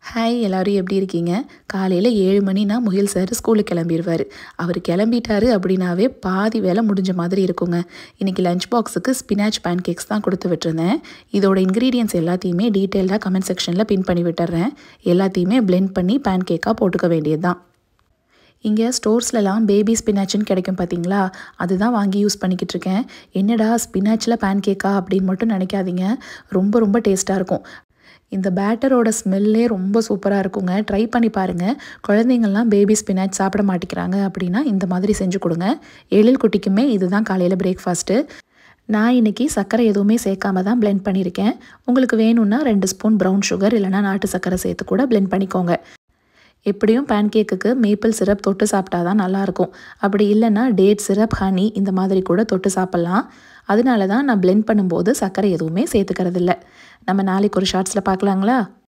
hi எல்லாரும் எப்படி இருக்கீங்க காலையில் ஏழு மணினா முகில் சார் ஸ்கூலுக்கு கிளம்பிடுவார் அவர் கிளம்பிட்டாரு அப்படின்னாவே பாதி வேலை முடிஞ்ச மாதிரி இருக்குங்க இன்றைக்கி லஞ்ச் பாக்ஸுக்கு ஸ்பினாச் பேன் கேக்ஸ் தான் கொடுத்து விட்டுருந்தேன் இதோட இன்க்ரீடியன்ஸ் எல்லாத்தையுமே டீட்டெயில்டாக கமெண்ட் செக்ஷனில் பின் பண்ணி விட்டுறேன் எல்லாத்தையுமே பிளெண்ட் பண்ணி பேன் கேக்காக போட்டுக்க வேண்டியது தான் இங்கே ஸ்டோர்ஸ்லலாம் பேபி ஸ்பினாச்சுன்னு கிடைக்கும் பார்த்தீங்களா அதுதான் வாங்கி யூஸ் பண்ணிக்கிட்டு இருக்கேன் என்னடா ஸ்பினாச்சில் பேன் கேக்கா அப்படின்னு மட்டும் நினைக்காதீங்க ரொம்ப ரொம்ப டேஸ்ட்டாக இருக்கும் இந்த பேட்டரோட ஸ்மெல்லே ரொம்ப சூப்பராக இருக்குங்க ட்ரை பண்ணி பாருங்கள் குழந்தைங்கள்லாம் பேபி ஸ்பினாச் சாப்பிட மாட்டேங்கிறாங்க அப்படின்னா இந்த மாதிரி செஞ்சு கொடுங்க எழில் குட்டிக்குமே இதுதான் காலையில் பிரேக்ஃபாஸ்ட்டு நான் இன்றைக்கி சர்க்கரை எதுவுமே சேர்க்காம தான் பிளெண்ட் பண்ணியிருக்கேன் உங்களுக்கு வேணும்னா ரெண்டு ஸ்பூன் ப்ரௌன் சுகர் இல்லைனா நாட்டு சர்க்கரை சேர்த்து கூட பிளெண்ட் பண்ணிக்கோங்க எப்படியும் பேன் கேக்குக்கு மேப்பிள் சிரப் தொட்டு சாப்பிட்டா தான் நல்லாயிருக்கும் அப்படி இல்லைன்னா டேட் சிரப் ஹனி இந்த மாதிரி கூட தொட்டு சாப்பிட்லாம் அதனால தான் நான் பிளெண்ட் பண்ணும்போது சர்க்கரை எதுவுமே சேர்த்துக்கிறது இல்லை நம்ம நாளைக்கு ஒரு ஷார்ட்ஸில் பார்க்கலாங்களா